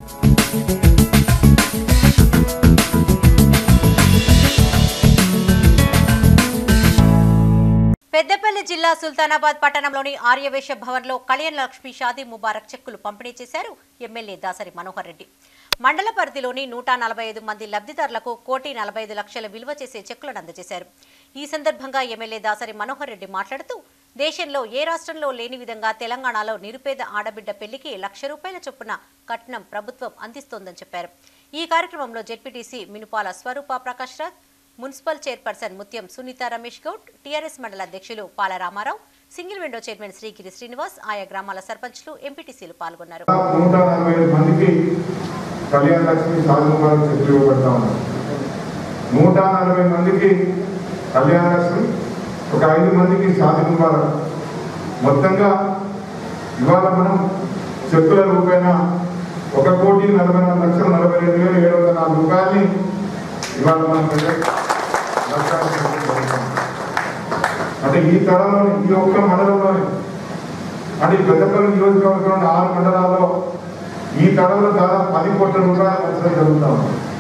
పెద్దపల్లి జిల్లా సుల్తానాబాద్ పట్టణంలోని ఆర్యవేశ భవన్లో కళ్యాణ లక్ష్మి షాదీ ముబారక్ చెక్కులు పంపిణీ చేశారు ఎమ్మెల్యే దాసరి మనోహర్ రెడ్డి మండల పరిధిలోని నూట నలభై ఐదు మంది లబ్ధిదారులకు కోటి నలభై ఐదు లక్షల విలువ చేసే చెక్కులను అందజేశారు ఈ సందర్భంగా ఎమ్మెల్యే దాసరి మనోహర్ రెడ్డి మాట్లాడుతూ దేశంలో ఏ రాష్ట్రంలో లేని విధంగా తెలంగాణలో నిరుపేద ఆడబిడ్డ పెళ్లికి లక్ష రూపాయల చొప్పున కట్నం ప్రభుత్వం అందిస్తోందని చెప్పారు ఈ కార్యక్రమంలో ZPTC Minupala Swaroopa Prakash Raj municipal chairperson Mutyam Sunitha Ramesh Goud TRS మండల అధ్యక్షులు Pala Rama Rao single window chairman Srigiri Srinivas ఆయా గ్రామాల సర్పంచ్లు ఎంపీటీసీలు పాల్గొన్నారు నూట నలభై ఐదు మందికి కళ్యాణ లక్ష్మి సాధువారు చెట్లు ఇవ్వబడతా ఉన్నారు నూట నలభై మందికి కళ్యాణ లక్ష్మి ఒక ఐదు మందికి సాధు ముబారక్ మొత్తంగా ఇవాళ మనం చెక్కుల రూపాయన ఒక కోటి నలభై నాలుగు లక్షల నలభై రెండు వేల ఏడు వందల నాలుగు రూపాయలని ఇవాళ మనం ప్రజలకు లక్షాలు చెక్కులు జరుగుతుంది. అంటే ఈ తరంలోని ఈ ఒక్క మండలంలోనే అంటే ఈ పెద్దపల్లి నియోజకవర్గంలోని ఆరు మండలాల్లో ఈ తరంలో దాదాపు పది కోట్ల రూపాయలు ఖర్చు జరుగుతా ఉంది